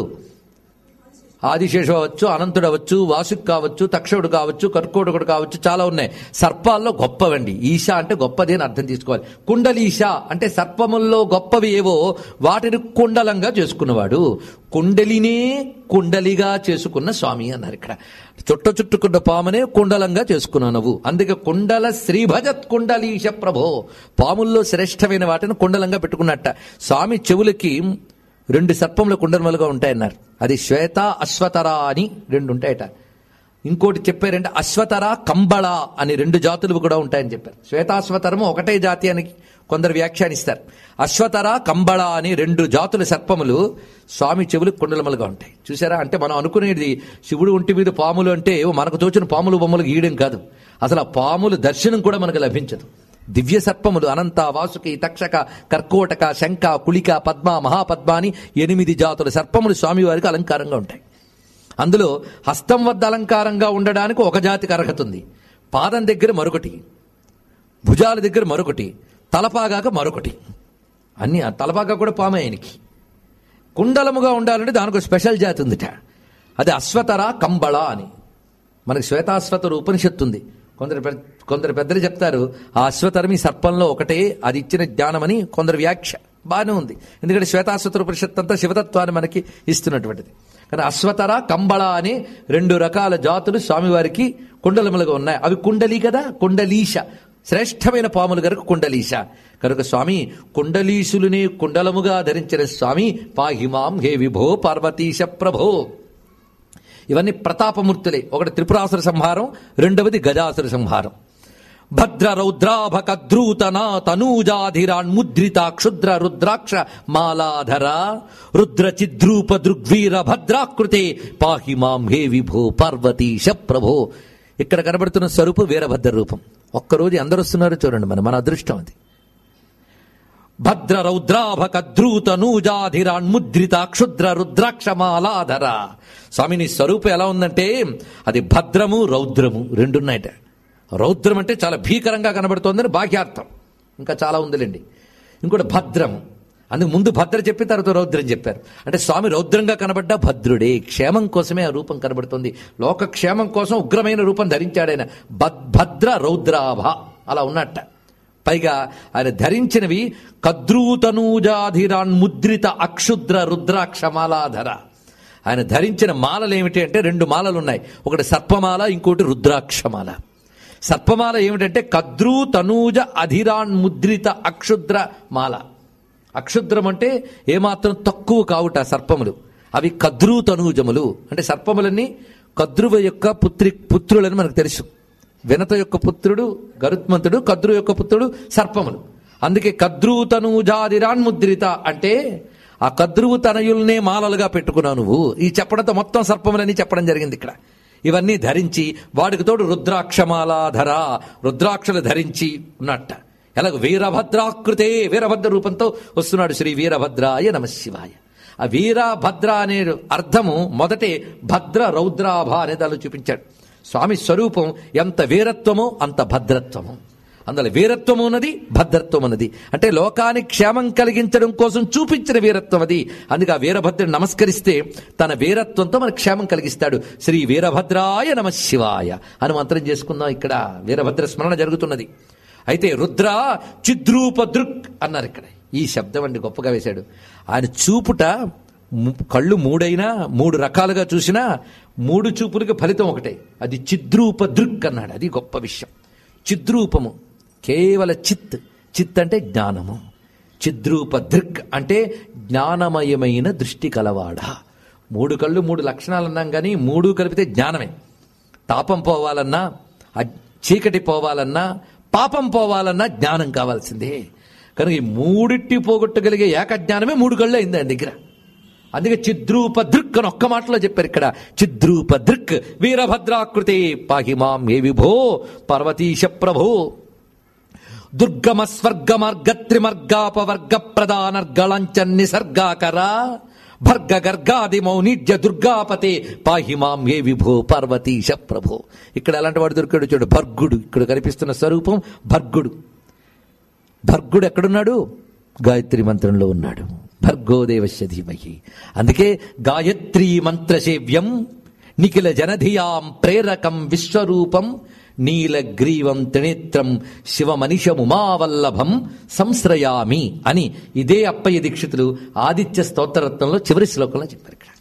ఆదిశేషు అవచ్చు అనంతుడు అవచ్చు వాసుకు కావచ్చు తక్షకుడు కావచ్చు కర్కోటకుడు కావచ్చు చాలా ఉన్నాయి సర్పాల్లో గొప్పవండి ఈశ అంటే గొప్పది అని అర్థం తీసుకోవాలి కుండలీశ అంటే సర్పముల్లో గొప్పవి ఏవో వాటిని కుండలంగా చేసుకున్నవాడు కుండలినే కుండలిగా చేసుకున్న స్వామి అన్నారు ఇక్కడ చుట్ట చుట్టుకున్న పామునే కుండలంగా చేసుకున్నావు నువ్వు అందుకే కుండల శ్రీభజత్ కుండలీశ ప్రభో పాముల్లో శ్రేష్టమైన వాటిని కుండలంగా పెట్టుకున్నట్ట స్వామి చెవులకి రెండు సర్పముల కుండలములుగా ఉంటాయన్నారు అది శ్వేత అశ్వతర అని రెండు ఉంటాయట ఇంకోటి చెప్పారంటే అశ్వతర కంబళ అని రెండు జాతులు కూడా ఉంటాయని చెప్పారు శ్వేతాశ్వతరము ఒకటే జాతి అని కొందరు వ్యాఖ్యానిస్తారు అశ్వతర కంబళ అని రెండు జాతుల సర్పములు స్వామి చెవులు కుండలములుగా ఉంటాయి చూసారా అంటే మనం అనుకునేది శివుడు ఒంటి మీద పాములు అంటే మనకు తోచిన పాములు బొమ్మలు గీయడం కాదు అసలు ఆ పాములు దర్శనం కూడా మనకు లభించదు దివ్య సర్పములు అనంత వాసుకి తక్షక కర్కోటక శంఖ కుళిక పద్మ మహాపద్మ అని ఎనిమిది జాతుల సర్పములు స్వామివారికి అలంకారంగా ఉంటాయి అందులో హస్తం వద్ద అలంకారంగా ఉండడానికి ఒక జాతికి అర్హత ఉంది పాదం దగ్గర మరొకటి భుజాల దగ్గర మరొకటి తలపాగాక మరొకటి అన్ని ఆ తలపాగా కూడా పామే ఆయనకి కుండలముగా ఉండాలంటే దానికి ఒక స్పెషల్ జాతి ఉందిట అది అశ్వతర కంబళ అని మనకి శ్వేతాశ్వతర ఉపనిషత్తు ఉంది కొందరు పెద్ద- కొందరు పెద్దలు చెప్తారు ఆ అశ్వతరం ఈ సర్పంలో ఒకటే అది ఇచ్చిన జ్ఞానమని కొందరు వ్యాఖ్య బాగానే ఉంది ఎందుకంటే శ్వేతాశ్వతర ఉపనిషత్తు అంతా శివతత్వాన్ని మనకి ఇస్తున్నటువంటిది కానీ అశ్వతర కంబళ అని రెండు రకాల జాతులు స్వామివారికి కుండలములుగా ఉన్నాయి అవి కుండలి కదా కుండలీశ శ్రేష్టమైన పాములు గనుక కుండలీశ కనుక స్వామి కుండలీశులునే కుండలముగా ధరించిన స్వామి పాహిమాం హే విభో పార్వతీశ ప్రభో ఇవన్నీ ప్రతాపమూర్తులే ఒకటి త్రిపురాసుర సంహారం రెండవది గజాసుర సంహారం భద్ర రౌద్రాభ కద్రూతన తనూజాధిరాన్ముద్రిత క్షుద్ర రుద్రాక్ష మాలాధర రుద్ర చిద్రూప దృగ్వీర భద్రాకృతే పాహి మాం హే విభో పార్వతీశ ప్రభో ఇక్కడ కనబడుతున్న స్వరూపు వీరభద్ర రూపం ఒక్కరోజు అందరు వస్తున్నారు చూడండి మన మన అదృష్టం అది భద్ర రౌద్రాభక ద్రూత నూజాధిరాన్ముద్రిత క్షుద్ర రుద్రాక్షమాలాధర స్వామిని స్వరూపం ఎలా ఉందంటే అది భద్రము రౌద్రము రెండున్నాయట రౌద్రం అంటే చాలా భీకరంగా కనబడుతోందని బాహ్యార్థం ఇంకా చాలా ఉందిలేండి ఇంకోటి భద్రము అందుకు ముందు భద్ర చెప్పి తర్వాత రౌద్రం చెప్పారు అంటే స్వామి రౌద్రంగా కనబడ్డ భద్రుడే క్షేమం కోసమే ఆ రూపం కనబడుతుంది లోక క్షేమం కోసం ఉగ్రమైన రూపం ధరించాడైన భద్- భద్ర రౌద్రాభ అలా ఉన్నట్ట పైగా ఆయన ధరించినవి కద్రూతనూజాధిరాన్ ముద్రిత అక్షుద్ర రుద్రాక్షమాలాధర ఆయన ధరించిన మాలలు ఏమిటి అంటే రెండు మాలలు ఉన్నాయి ఒకటి సర్పమాల ఇంకోటి రుద్రాక్షమాల సర్పమాల ఏమిటంటే కద్రూ తనూజ అధిరాన్ ముద్రిత అక్షుద్ర మాల అక్షుద్రం అంటే ఏమాత్రం తక్కువ కావుట సర్పములు అవి కద్రూ తనూజములు అంటే సర్పములన్నీ కద్రువ యొక్క పుత్రి పుత్రులని మనకు తెలుసు వినత యొక్క పుత్రుడు గరుత్మంతుడు కద్రు యొక్క పుత్రుడు సర్పములు అందుకే కద్రూ తనూజాదిరాన్ ముద్రిత అంటే ఆ కద్రువు తనయుల్నే మాలలుగా పెట్టుకున్నావు నువ్వు ఈ చెప్పడంతో మొత్తం సర్పములని చెప్పడం జరిగింది ఇక్కడ ఇవన్నీ ధరించి వాడికి తోడు రుద్రాక్షమాలాధర రుద్రాక్షలు ధరించి ఉన్నట్ట ఎలాగ వీరభద్రాకృతే వీరభద్ర రూపంతో వస్తున్నాడు శ్రీ వీరభద్రాయ నమ శివాయ ఆ వీరభద్ర అనే అర్థము మొదటే భద్ర రౌద్రాభ అనే దానిలో చూపించాడు స్వామి స్వరూపం ఎంత వీరత్వమో అంత భద్రత్వము అందులో వీరత్వం ఉన్నది భద్రత్వం ఉన్నది అంటే లోకానికి క్షేమం కలిగించడం కోసం చూపించిన వీరత్వం అది అందుకే ఆ వీరభద్రుడు నమస్కరిస్తే తన వీరత్వంతో మనకు క్షేమం కలిగిస్తాడు శ్రీ వీరభద్రాయ నమ శివాయ అని మంత్రం చేసుకుందాం ఇక్కడ వీరభద్ర స్మరణ జరుగుతున్నది అయితే రుద్ర చిద్రూప దృక్ అన్నారు ఇక్కడ ఈ శబ్దం అండి గొప్పగా వేశాడు ఆయన చూపుట ము- కళ్ళు మూడైనా మూడు రకాలుగా చూసినా మూడు చూపులకి ఫలితం ఒకటే అది చిద్రూప దృక్ అన్నాడు అది గొప్ప విషయం చిద్రూపము కేవల చిత్ చిత్ అంటే జ్ఞానము చిద్రూప దృక్ అంటే జ్ఞానమయమైన దృష్టి కలవాడా మూడు కళ్ళు మూడు లక్షణాలు అన్నాం కానీ మూడు కలిపితే జ్ఞానమే తాపం పోవాలన్నా అజ్- చీకటి పోవాలన్నా పాపం పోవాలన్నా జ్ఞానం కావాల్సిందే కనుక ఈ మూడిట్టి పోగొట్టగలిగే ఏకజ్ఞానమే మూడు కళ్ళు అయింది ఆయన దగ్గర అందుకే చిద్రూప దృక్ అని ఒక్క మాటలో చెప్పారు ఇక్కడ చిద్రూప దృక్ వీరభద్రాకృతి పాహిమాం ఏ విభో పర్వతీశ ప్రభో దుర్గమ స్వర్గమర్గ త్రిమర్గాపవర్గ ప్రధానర్గళంచ నిసర్గాకర భర్గ గర్గాది మౌనిడ్య దుర్గాపతే పాహిమాం ఏ విభో పార్వతీశ ప్రభో ఇక్కడ ఎలాంటి వాడు దొరికాడు చూడు భర్గుడు ఇక్కడ కనిపిస్తున్న స్వరూపం భర్గుడు భర్గుడు ఎక్కడున్నాడు గాయత్రి మంత్రంలో ఉన్నాడు భర్గోదేవస్య ధీమహి అందుకే గాయత్రీ మంత్రసేవ్యం నిఖిల జనధియాం ప్రేరకం విశ్వరూపం నీలగ్రీవం త్రినేత్రం శివమనిషముమావల్లభం సంశ్రయామి అని ఇదే అప్పయ్య దీక్షితులు ఆదిత్య స్తోత్రరత్నంలో చివరి శ్లోకంలో చెప్పారు ఇక్కడ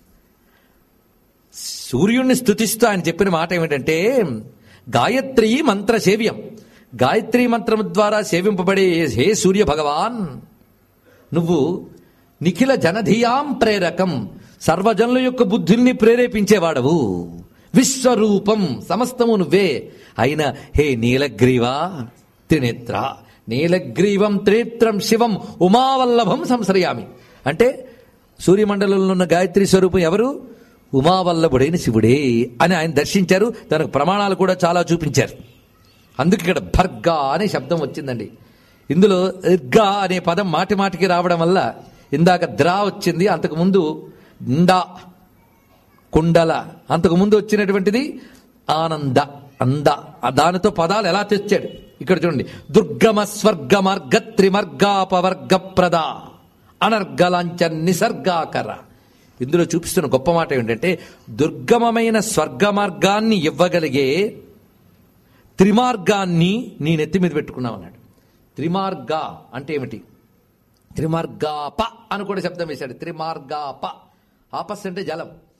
సూర్యుణ్ణి స్థుతిస్తూ ఆయన చెప్పిన మాట ఏమిటంటే గాయత్రి మంత్ర సేవ్యం గాయత్రి మంత్రం ద్వారా సేవింపబడే హే సూర్య భగవాన్ నువ్వు నిఖిల జనధియాం ప్రేరకం సర్వజనుల యొక్క బుద్ధుల్ని ప్రేరేపించేవాడవు విశ్వరూపం సమస్తము నువ్వే అయిన హే నీలగ్రీవా త్రినేత్ర నీలగ్రీవం త్రినేత్రం శివం ఉమావల్లభం సంశ్రయామి అంటే సూర్యమండలంలో ఉన్న గాయత్రి స్వరూపం ఎవరు ఉమావల్లభుడైన శివుడే అని ఆయన దర్శించారు తనకు ప్రమాణాలు కూడా చాలా చూపించారు అందుకు ఇక్కడ భర్గా అనే శబ్దం వచ్చిందండి ఇందులో ఇర్గా అనే పదం మాటి మాటికి రావడం వల్ల ఇందాక ద్రా వచ్చింది అంతకు ముందు ండా కుండల అంతకు ముందు వచ్చినటువంటిది ఆనంద అంద ఆ దానితో పదాలు ఎలా తెచ్చాడు ఇక్కడ చూడండి దుర్గమ స్వర్గమర్గ త్రిమర్గాపవర్గ ప్రద అనర్గలాంచ నిసర్గాకర ఇందులో చూపిస్తున్న గొప్ప మాట ఏంటంటే దుర్గమమైన స్వర్గ మార్గాన్ని ఇవ్వగలిగే త్రిమార్గాన్ని నీ నెత్తి మీద పెట్టుకున్నావు అన్నాడు త్రిమార్గ అంటే ఏమిటి త్రిమార్గాప అని కూడా శబ్దం వేశాడు త్రిమార్గాప ఆపస్ అంటే జలం